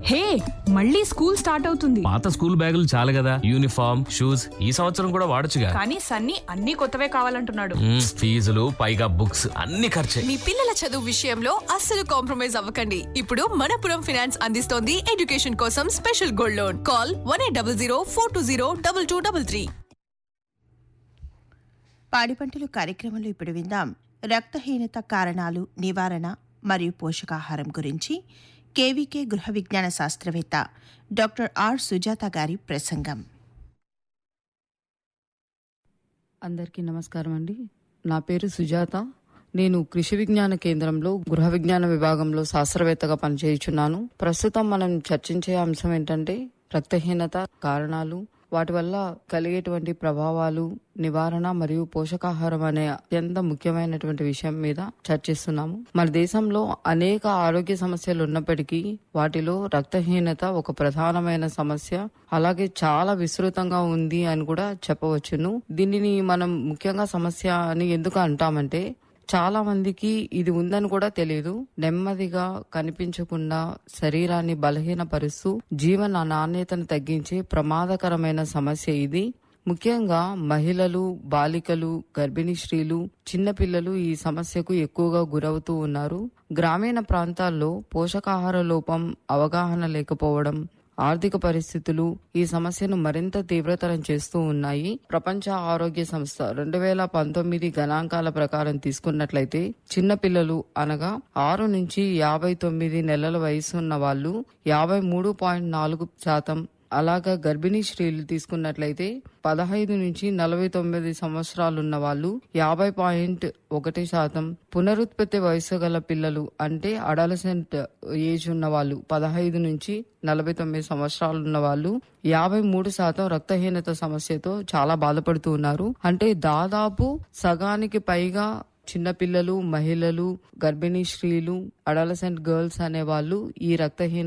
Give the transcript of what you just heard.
హే మళ్ళీ school start అవుతుంది పాత స్కూల్ బ్యాగులు చాలు కదా యూనిఫామ్ షూస్ ఈ సంవత్సరం కూడా వాడొచ్చుగా కానీ సన్నీ అన్ని కొత్తవే కావాలంటున్నాడు మ్మ్, ఫీజులు పైగా బుక్స్ అన్ని ఖర్చే మీ పిల్లల చదువు విషయంలో అస్సలు కాంప్రమైజ్ అవ్వకండి ఇప్పుడు మనపురం ఫినాన్స్ అందిస్తోంది ఎడ్యుకేషన్ కోసం special gold loan call one eight double zero four two zero double two double three పాడి పంటలు కార్యక్రమంలో ఇప్పుడు విందాం రక్తహీనత కారణాలు నివారణ మరియు పోషకాహారం గురించి కేవీకే గృహ విజ్ఞాన శాస్త్రవేత్త డాక్టర్ ఆర్ సుజాత గారి ప్రసంగం అందరికీ నమస్కారం అండి నా పేరు సుజాత నేను కృషి విజ్ఞాన కేంద్రంలో గృహ విజ్ఞాన విభాగంలో శాస్త్రవేత్తగా పనిచేయుచున్నాను ప్రస్తుతం మనం చర్చించే అంశం ఏంటంటే రక్తహీనత కారణాలు వాటి వల్ల కలిగేటువంటి ప్రభావాలు నివారణ మరియు పోషకాహారం అనే అత్యంత ముఖ్యమైనటువంటి విషయం మీద చర్చిస్తున్నాము మన దేశంలో అనేక ఆరోగ్య సమస్యలు ఉన్నప్పటికీ వాటిలో రక్తహీనత ఒక ప్రధానమైన సమస్య అలాగే చాలా విస్తృతంగా ఉంది అని కూడా చెప్పవచ్చును దీనిని మనం ముఖ్యంగా సమస్య అని ఎందుకు అంటామంటే చాలా మందికి ఇది ఉందని కూడా తెలియదు నెమ్మదిగా కనిపించకుండా శరీరాన్ని బలహీనపరుస్తూ జీవన నాణ్యతను తగ్గించే ప్రమాదకరమైన సమస్య ఇది ముఖ్యంగా మహిళలు బాలికలు గర్భిణీ స్త్రీలు చిన్నపిల్లలు ఈ సమస్యకు ఎక్కువగా గురవుతూ ఉన్నారు గ్రామీణ ప్రాంతాల్లో పోషకాహార లోపం అవగాహన లేకపోవడం ఆర్థిక పరిస్థితులు ఈ సమస్యను మరింత తీవ్రతరం చేస్తూ ఉన్నాయి ప్రపంచ ఆరోగ్య సంస్థ రెండు వేల పంతొమ్మిది గణాంకాల ప్రకారం తీసుకున్నట్లయితే చిన్నపిల్లలు అనగా ఆరు నుంచి యాభై తొమ్మిది నెలల వయసు ఉన్న వాళ్ళు యాభై మూడు పాయింట్ నాలుగు శాతం అలాగా గర్భిణీ స్త్రీలు తీసుకున్నట్లయితే పదహైదు నుంచి నలభై తొమ్మిది సంవత్సరాలున్న వాళ్ళు యాభై పాయింట్ ఒకటి శాతం పునరుత్పత్తి వయసు గల పిల్లలు అంటే అడాలసెంట్ ఏజ్ ఉన్న వాళ్ళు పదహైదు నుంచి నలభై తొమ్మిది సంవత్సరాలు ఉన్న వాళ్ళు యాభై మూడు శాతం రక్తహీనత సమస్యతో చాలా బాధపడుతూ ఉన్నారు అంటే దాదాపు సగానికి పైగా చిన్నపిల్లలు మహిళలు గర్భిణీ స్త్రీలు అడాలసెంట్ గర్ల్స్ అనే వాళ్ళు ఈ రక్తహీన